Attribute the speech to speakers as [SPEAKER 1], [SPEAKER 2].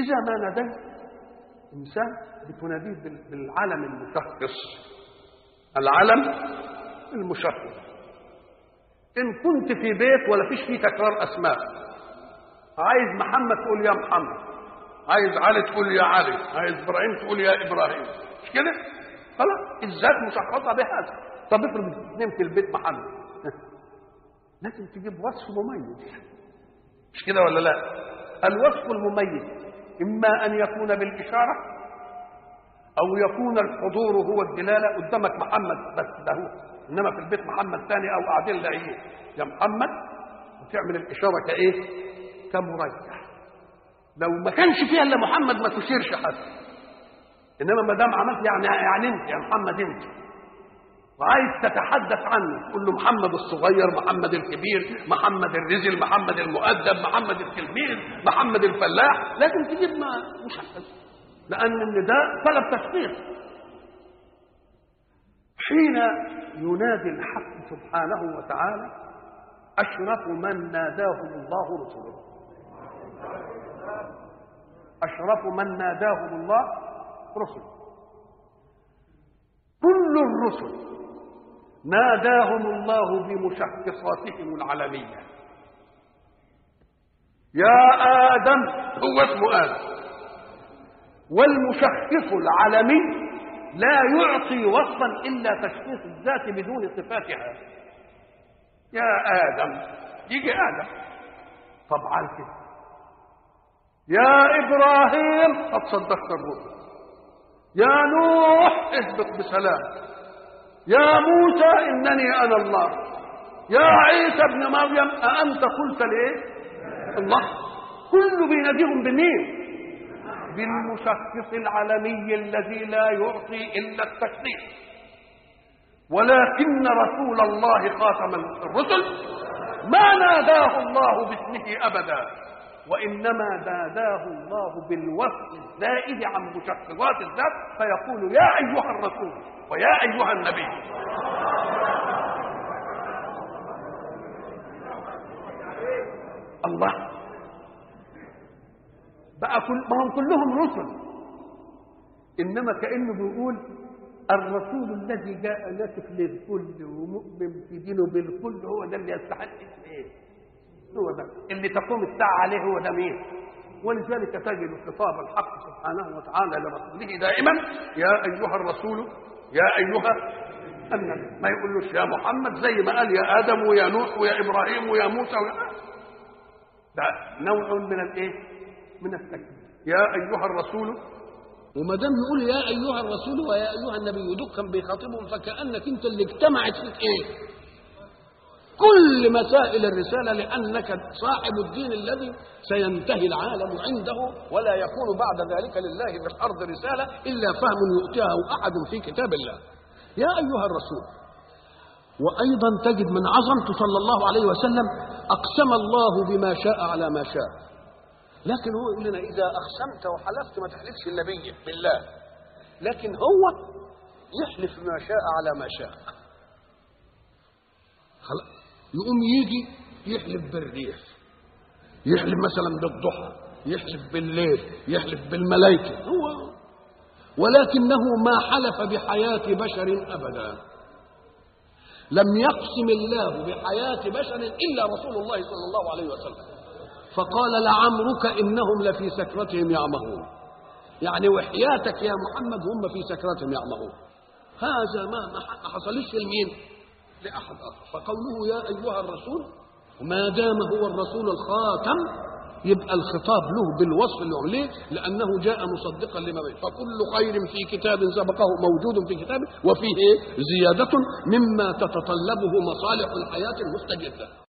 [SPEAKER 1] إذا ما ناديت إنسان بتناديه بال- بالعلم المشخص العلم المشخص إن كنت في بيت ولا فيش فيه تكرار أسماء عايز محمد تقول يا محمد عايز علي تقول يا علي عايز إبراهيم تقول يا إبراهيم مش كده؟ خلاص الذات مشخصة بهذا طب افرض اثنين في البيت محمد لازم تجيب وصف مميز مش كده ولا لا الوصف المميز إما أن يكون بالإشارة أو يكون الحضور هو الدلالة قدامك محمد بس ده هو إنما في البيت محمد ثاني أو قاعدين لاقيين يا محمد وتعمل الإشارة كإيه؟ كمرجح لو ما كانش فيها إلا محمد ما تشيرش حد إنما ما دام عملت يعني يعني أنت يا محمد أنت وعايز تتحدث عنه تقول له محمد الصغير محمد الكبير محمد الرزل محمد المؤدب محمد التلميذ محمد الفلاح لازم تجيب ما مشخص لأن النداء طلب تشخيص حين ينادي الحق سبحانه وتعالى أشرف من ناداهم الله رسله أشرف من ناداهم الله رسله كل الرسل ناداهم الله بمشخصاتهم العلمية يا آدم هو اسمه آدم والمشخص العلمي لا يعطي وصفا إلا تشخيص الذات بدون صفاتها يا آدم يجي آدم طبعا كده يا إبراهيم قد صدقت الرسل يا نوح اهبط بسلام يا موسى إنني أنا الله يا عيسى ابن مريم أأنت قلت ليه الله كل بيناديهم بمين بالمشخص العلمي الذي لا يعطي إلا التشخيص ولكن رسول الله خاتم الرسل ما ناداه الله باسمه أبدا وإنما ناداه الله بالوصف الزائد عن مشخصات الذات فيقول يا أيها الرسول ويا أيها النبي الله بقى كل ما هم كلهم رسل إنما كأنه بيقول الرسول الذي جاء ناسك للكل ومؤمن في دينه بالكل هو ده اللي يستحق اسم ايه؟ هو ده اللي تقوم الساعة عليه هو ده مين ولذلك تجد خطاب الحق سبحانه وتعالى لرسوله دائما يا أيها الرسول يا أيها النبي ما يقولوش يا محمد زي ما قال يا آدم ويا نوح ويا إبراهيم ويا موسى ويا ده نوع من الايه من التكبير يا أيها الرسول
[SPEAKER 2] وما دام يقول يا ايها الرسول ويا ايها النبي دكا بيخاطبهم فكانك انت اللي اجتمعت فيك ايه؟ كل مسائل الرساله لانك صاحب الدين الذي سينتهي العالم عنده ولا يكون بعد ذلك لله في الارض رساله الا فهم يؤتيه احد في كتاب الله. يا ايها الرسول وايضا تجد من عظمته صلى الله عليه وسلم اقسم الله بما شاء على ما شاء. لكن هو يقول لنا اذا اقسمت وحلفت ما تحلفش الا بي بالله لكن هو يحلف ما شاء على ما شاء خلاص يقوم يجي يحلف بالريح يحلف مثلا بالضحى يحلف بالليل يحلف بالملائكه هو ولكنه ما حلف بحياه بشر ابدا لم يقسم الله بحياه بشر الا رسول الله صلى الله عليه وسلم فقال لعمرك انهم لفي سكرتهم يعمهون يعني وحياتك يا محمد هم في سكرتهم يعمهون هذا ما ما حصلش لمين لاحد اخر فقوله يا ايها الرسول ما دام هو الرسول الخاتم يبقى الخطاب له بالوصف اللي هو ليه؟ لانه جاء مصدقا لما بين فكل خير في كتاب سبقه موجود في كتابه وفيه إيه؟ زياده مما تتطلبه مصالح الحياه المستجده